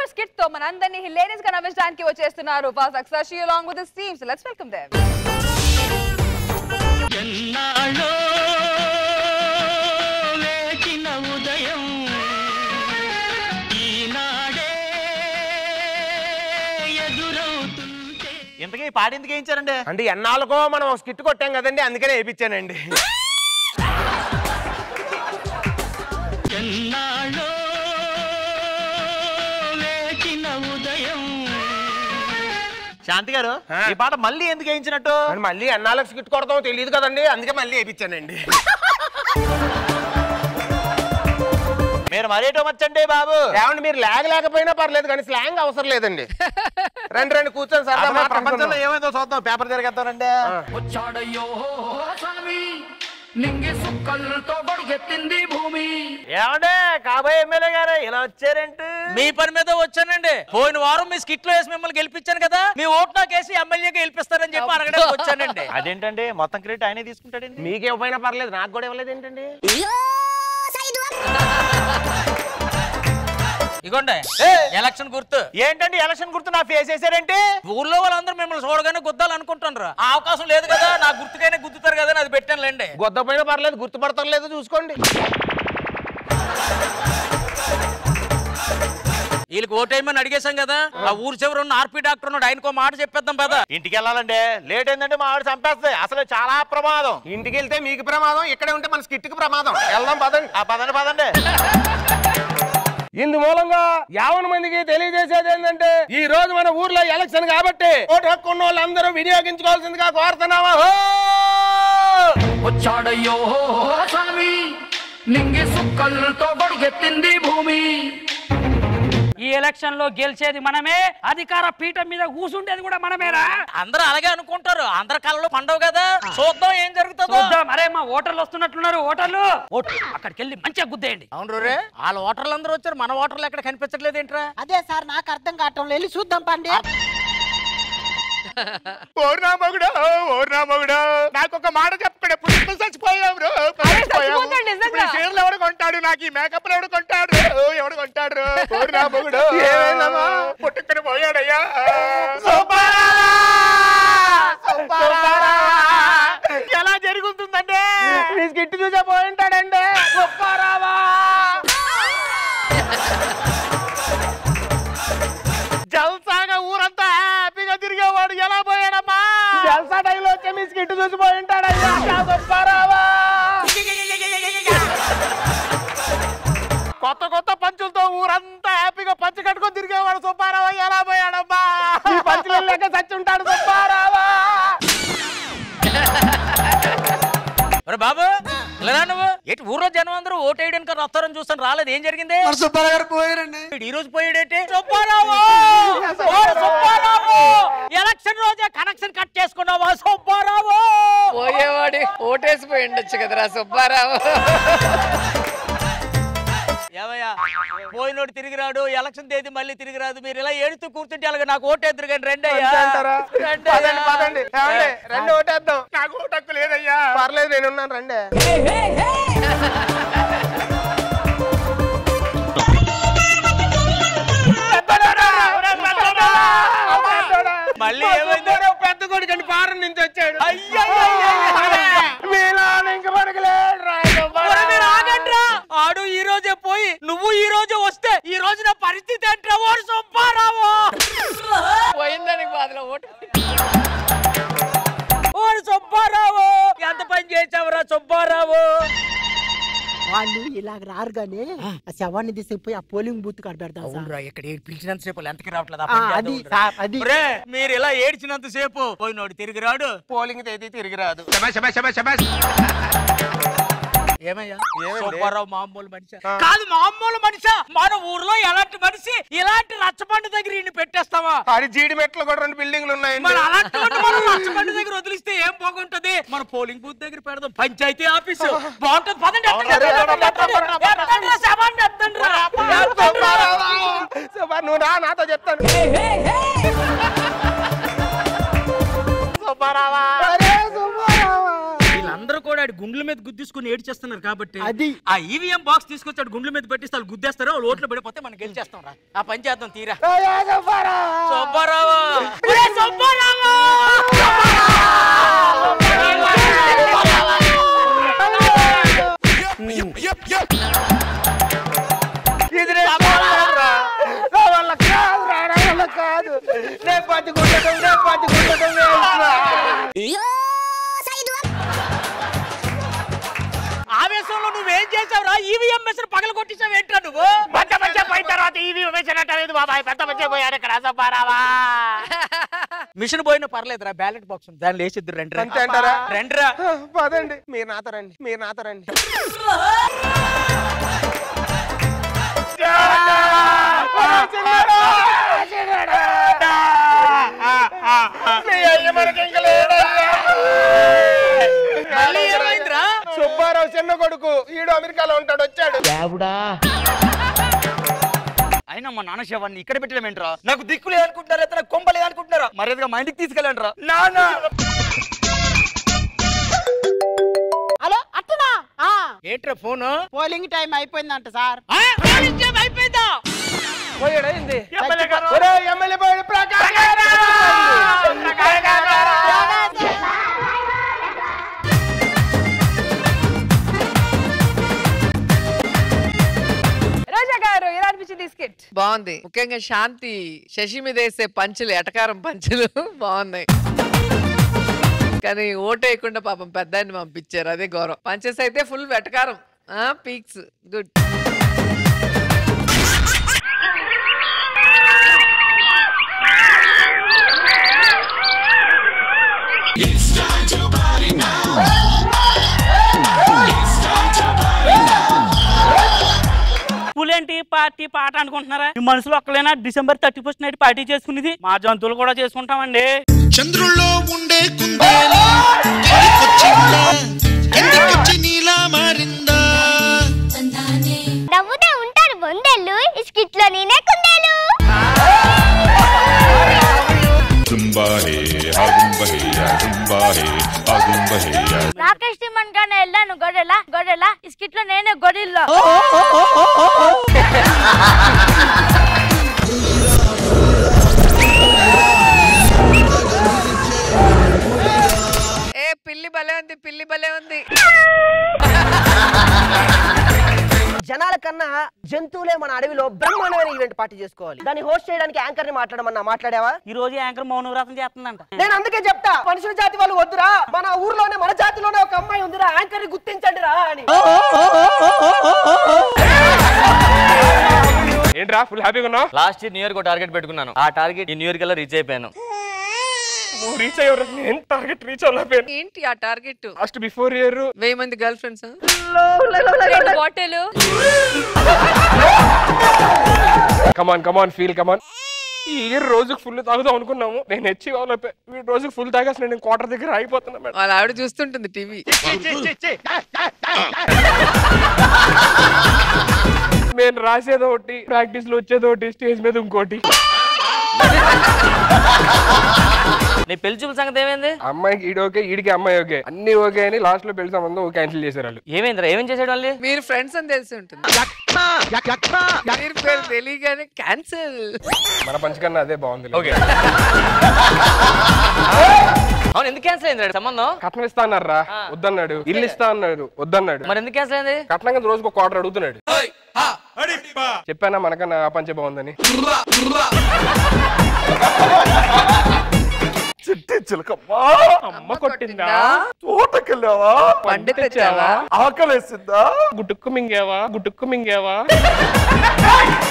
Super skit తో మనందరినీ hilarious గా నవ్వించడానికి వచ్చేస్తున్నారు ఫాస్ అక్సాషి along with this team so let's welcome them ఎన్నాళ్ళో లేచిన ఉదయం ఈనాడే ఎదురవుతుంటే ఇంతకీ ఈ పాట ఎందుకు వేయించారండి అంటే ఎన్నాళ్ళకో మనం ఒక స్కిట్ కొట్టాం కదండి అందుకనే వేయించానండి ఎన్నాళ్ళో లేచిన ఉదయం శాంతి గారు ఆ. ఈ పాట మళ్ళీ ఎందుకు వేయించినట్టు మరి మళ్ళీ ఎన్నాళ్ళకి స్కిట్ కొడతామో తెలియదు కదండి అందుకే మళ్ళీ వేయించానండి మీరు మరేటో మచ్చండి బాబు ఏమండి మీరు లేక లేకపోయినా పర్లేదు కానీ స్లాంగ్ అవసరం లేదండి రండి రండి కూర్చొని సరదా అసలు ప్రపంచంలో మాట్లాడుకుందాం. ఏమైందో చూద్దాం పేపర్ తిరగేస్తానండి వచ్చాడయ్యో స్వామి నింగి సుక్కలతో గొడుగెత్తింది భూమి ఏమండే కాబోయే ఎమ్మెల్యే గారు ఇలా వచ్చారేంటి మీ పని మీద వచ్చానండి పోయిన వారం మీ స్కిట్ లో వేసి మిమ్మల్ని గెలిపించాను కదా మీ ఓటు నాకేసి ఎమ్మెల్యేగా గెలిపిస్తారని చెప్పి అడగడానికి వచ్చానండి అదేంటండి మొత్తం క్రెడిట్ ఆయనే తీసుకుంటాడండి మీకు ఇవ్వకపోయినా పర్లేదు నాకు కూడా ఇవ్వలేదు ఏంటండి ఇగోండి ఎలక్షన్ గుర్తు ఏంటండి ఎలక్షన్ గుర్తు నా ఫేస్ వేసారేంటి ఊర్లో వాళ్ళందరూ మిమ్మల్ని చూడగానే గుద్దాలు అనుకుంటున్నారు ఆ అవకాశం లేదు కదా నా గుర్తుకైనా గుద్దుతారు కదా అని అది పెట్టాను లేండి గొద్దపోయినా పర్లేదు గుర్తుపడతాం లేదో చూసుకోండి వీళ్ళకి ఓటేయమని అడిగేశాం కదా ఆ ఊరు చివర ఉన్న ఆర్పీ డాక్టర్ ఉన్నాడు ఆయనకో మాట చెప్పేద్దాం కదా ఇంటికి వెళ్ళాలండి లేట్ అయిందంటే మా ఆవిడ చంపేస్తాయి అసలు చాలా ప్రమాదం ఇంటికి వెళ్తే మీకు ప్రమాదం ఇక్కడే ఉంటే మన స్కిట్ కి ప్రమాదం వెళ్దాం పదండి ఆ పదండి పదండి ఇందు మూలంగా యావన మందికి తెలియజేసేది ఏంటంటే ఈ రోజు మన ఊర్లో ఎలక్షన్ కాబట్టి ఓటు హక్కు ఉన్న వాళ్ళందరూ వినియోగించుకోవాల్సిందిగా కోరుతున్నావా హో! వచ్చాడయ్యో స్వామి నింగి సుక్కలతో గొడుగెత్తింది భూమి ఈ ఎలక్షన్ లో గెలిచేది మనమే అధికార పీఠం మీద కూసుండేది కూడా మనమేరా అందరూ అలాగే అనుకుంటారు అందరి కళ్ళలో పండవు కదా చూద్దాం ఏం జరుగుతుందో చూద్దాం అరే మా ఓటర్లు వస్తున్నట్లున్నారు ఓటర్లు ఓటు అక్కడికి వెళ్ళి మంచిగా గుద్దేయండి అవును రే వాళ్ళ ఓటర్లు అందరూ వచ్చారు మన ఓటర్లు ఎక్కడ కనిపించట్లేదు ఏంట్రా అదే సార్ నాకు అర్థం కావటం వెళ్ళి చూద్దాం పండి ఓరు నా మగుడు ఓరు నా మగుడు నాకు ఒక మాట చెప్పకుండా పుట్టుకు చచ్చిపోయాం బ్రో చచ్చిపోతాడు నిజంగా. చీరలు ఎవడు కొంటాడు నాకు ఈ మేకప్ ఎవడు కొంటాడు ఎవడు కొంటాడు ఓరు నా మగుడు ఏమైందమ్మా పుట్టుకుని పోయాడయ్యా ఎలా జరుగుతుందంటే నీ స్కిట్ చూసే పోయి ఉంటాడండి గొప్పారావా జల్సాగా ఊరంతా హ్యాపీగా తిరిగేవాడు ఎలా పోయాడమ్మా జల్సా టైంలో వచ్చే మీ స్కిట్ చూసి పోయి ఉంటాడయ్యా గొప్పారావా కొత్త కొత్త పంచులతో ఊరంతా హ్యాపీగా పంచు కట్టుకొని తిరిగేవాడు సుబ్బారావు ఎలా పోయాడమ్మా ఈ పంచులు లేక చచ్చి ఉంటాడు సుబ్బారావా ఒరే బాబు ఇలా రా నువ్వు ఏంటి ఊర్లో జనం అందరూ ఓటు వేయడానికి వస్తారని చూస్తాను రాలేదు ఏం జరిగింది వీడు ఈ రోజు పోయాడేంటి సుబ్బారావు ఓ సుబ్బారావు ఎలక్షన్ రోజే కనెక్షన్ కట్ చేసుకున్నావా సుబ్బారావు పోయేవాడి ఓటేసిపోయి ఉండొచ్చు కదరా సుబ్బారావు ఏమయ్యా పోయినోడు తిరిగి రాడు ఎలక్షన్ తేదీ మళ్ళీ తిరిగి రాదు మీరు ఇలా ఏడుతూ కూర్చుంటే అలాగే నాకు ఓటు ఎదురుగండి రండి అయ్యా అంటారా? రండి పదండి అయ్యా. పదండి ఏమండి? రండి ఓటేద్దాం నాకు ఓటక్కు లేదయ్యా పర్లేదు నేను ఉన్నాను రండి మళ్ళీ ఏమైంది? పెద్ద కొడుకు ఫారెన్ నుంచి వచ్చాడు అయ్యయ్యయ్యయ్య. మీలాన ఇంక పడకలేడు రా ఒరే మీరు ఆగండ్రా. ఆడు ఈ రోజే పోయి నువ్వు ఈ రోజు వస్తే ఈ రోజు నా పరిస్థితి ఏంట్రా ఓడు సుబ్బారావు పోయిందానికి బాధలో ఓటు ఓడు సుబ్బారావు ఎంత పని చేసావురా సుబ్బారావు వాళ్ళు ఇలాగ రారు గానీ ఆ శవాన్ని తీసుకుపోయి ఆ పోలింగ్ బూత్ కాడ పెడతాం సార్ అవునరా ఇక్కడ పిలిచినంత సేపు ఎంతకి రావట్లేదు ఆ, అది సార్ అది ఒరే మీరు ఇలా ఏడ్చినంత సేపు పోయినోడు తిరిగి రాడు పోలింగ్ తేదీ తిరిగి రాదు ఏమయ్యా ఏమైంది? సుబ్బారావు మామూలు మనిషి కాదు మామూలు మనిషి మన ఊర్లో ఎలాంటి మనిషి ఇలాంటి రచ్చబండి దగ్గర ఈయన పెట్టేస్తావా అది జీడి మెట్లు కూడా రెండు బిల్డింగ్లు ఉన్నాయండి మరి అలాంటి వాడిని మనం రచ్చబండి దగ్గర వదిలిస్తే ఏం బాగుంటది మన పోలింగ్ బూత్ దగ్గర పెడదాం పంచాయతీ ఆఫీసు బాగుంటది పదండి ఎత్తండి, అరే, ఎత్తండి, ఎత్తండి, ఎత్తండి, ఎత్తండి రా, శవాన్ని ఎత్తండి రా. సుబ్బారావా! సుబ్బా, నువ్వు రా నాతో చెప్తాను సుబ్బారావా! అరే, సుబ్బారావా! వీళ్ళందరూ కూడా ఆడి గుండ్ల మీద గుద్దిసుకుని ఏడ్చేస్తున్నారు కాబట్టి అది. ఆ ఈవీఎం బాక్స్ తీసుకొచ్చాడు గుండ్ల మీద పెట్టిస్తే వాళ్ళు గుద్దేస్తారు వాళ్ళు ఓట్లు పడిపోతే మనం గెలిచేస్తాం రా ఆ పని చేద్దాం తీరా సుబ్బారావు ఒరే సుబ్బారావు! ఇది నేను కాదురా. నా వల్ల కాదురా, నా వల్ల కాదు నేను బతికుండటం నేను బతికుండటం వేస్తా. ఆవేశంలో నువ్వేం చేసావు రా ఈవీఎం మెషిన్ పగల కొట్టించావు ఏంట్రా నువ్వు పెద్ద మంచి పోయిన తర్వాత ఈవీ వేసినట్టు బాబాయ్ పెద్ద మంచి పోయాడు ఇక్కడ అసపారావా మిషన్ పోయినా పర్లేదురా బ్యాలెట్ బాక్స్ ఉంది దాన్ని లేచిద్దు రండి అంతే అంటారా? రండిరా పదండి మీరు నాతో రండి మీరు నాతో రండి మీ అయ్య మనకి ఇంక లేడయ్యా. మళ్ళీ ఏమైందిరా సుబ్బారావు చిన్న కొడుకు ఈడు అమెరికాలో ఉంటాడు వచ్చాడు అయినా మా నాన్న శవాన్ని ఇక్కడ పెట్టలేమేంట్రా నాకు దిక్కు లేదనుకుంటున్నారా లేదా నాకు కొంప లేదనుకుంటున్నారా మర్యాదగా మా ఇంటికి తీసుకెళ్ళండి రా నాన్న హలో అట్టనా ఆ, ఏంట్రా ఫోను పోలింగ్ టైం అయిపోయిందంట సార్ అయిపోయిందా పోయాడు ఏంది ఒరే, ఎమ్మెల్యే పోయాడు ప్రకాష్ గారు! ప్రకాష్ గారు! రోజా గారు ఎలా అనిపించింది ఈ స్కిట్ బాగుంది ముఖ్యంగా శాంతి శశి మీద వేసే పంచులు ఎటకారం పంచులు బాగున్నాయి కానీ ఓటు వేయకుండా పాపం పెద్ద ఆయన్ని పంపించారు అదే గౌరవం పంచెస్ అయితే ఫుల్ వెటకారం పీక్స్ గుడ్ పులేంటి పార్టీ పాట అనుకుంటున్నారా ఈ మనసులో ఒక్కలేనా December thirty first night party చేసుకునేది మా జంతువులు కూడా చేసుకుంటామండి చంద్రుల్లో ఉండే కుందేలు కిందికొచ్చిందా కిందికొచ్చి నీలా మారిందా నవ్వుతూ ఉంటారు బొందెళ్ళు ఈ స్కిట్ లో నేనే కుందేలు రాకేష్ తిమ్మన్ గానే వెళ్ళాను గొర్రెల గొర్రెల ఈ స్కిట్ లో నేనే గొర్రెల్లో ఏ పిల్లి భలే ఉంది పిల్లి భలే ఉంది జనాల కన్నా జంతువులే మన అడవిలో బ్రహ్మాండమైన ఈవెంట్ పార్టీ చేసుకోవాలి దాన్ని హోస్ట్ చేయడానికి యాంకర్ ని మాట్లాడమన్నా మాట్లాడావా ఈ రోజు యాంకర్ మౌనవ్రతం చేస్తుందంట నేను అందుకే చెప్తా మనుషుల జాతి వాళ్ళు వద్దురా మన ఊర్లోనే మన జాతిలోనే ఒక అమ్మాయి ఉందిరా యాంకర్ ని గుర్తించండి రా అని ఏంట్రా ఫుల్ హ్యాపీగా ఉన్నావు last year new year target పెట్టుకున్నాను ఆ టార్గెట్ ఈ న్యూ ఇయర్ కల్లా రీచ్ అయిపోయాను నువ్వు రీచ్ అయ్యారు నేను టార్గెట్ రీచ్ అవ్వలేకపోయాను ఏంటి ఆ టార్గెట్ లాస్ట్ బిఫోర్ ఇయర్ వెయ్యి మంది girlfriends bottle come on come on feel come on ఈ ఇయర్ రోజుకు ఫుల్ తాగుదాం అనుకున్నాము నేను హెచ్చి వాళ్ళపై వీడు రోజుకు ఫుల్ తాగేసి నేను క్వార్టర్ దగ్గర అయిపోతున్నా మేడం వాళ్ళ ఆవిడ చూస్తుంటుంది టీవీ నేను రాసేది ఒకటి ప్రాక్టీస్ లో వచ్చేది ఒకటి స్టేజ్ మీద ఇంకోటి నీ పెళ్లి చూపుల సంగతి ఏమైంది అమ్మాయికి ఈడు ఓకే ఈడికి అమ్మాయి ఓకే అన్ని ఓకే అని లాస్ట్ లో పెళ్లి సంబంధం క్యాన్సిల్ చేశారు వాళ్ళు ఏమైందిరా ఏమేం చేసాడు వాళ్ళు మీరు ఫ్రెండ్స్ అని తెలిసి ఉంటుంది మీరు పేరు తెలియగానే క్యాన్సిల్ మన పంచకన్నా అదే బాగుంది ఓకే అవును ఎందుకు క్యాన్సిల్ అయింది సంబంధం కట్నం ఇస్తా అన్నారా వద్దన్నాడు ఇల్లు ఇస్తా అన్నాడు వద్దన్నాడు మరి ఎందుకు క్యాన్సిల్ అయింది కట్నం కింద రోజుకు ఒక క్వార్టర్ అడుగుతున్నాడు చెప్పానా మనకన్నా ఆ పంచే బాగుందని చిట్టి చిలకమ్మా అమ్మ కొట్టిందా తోటకెళ్ళావా పండు తెచ్చావా? ఆకలేసిందా గుటుక్కు మింగావా గుటుక్కు మింగావా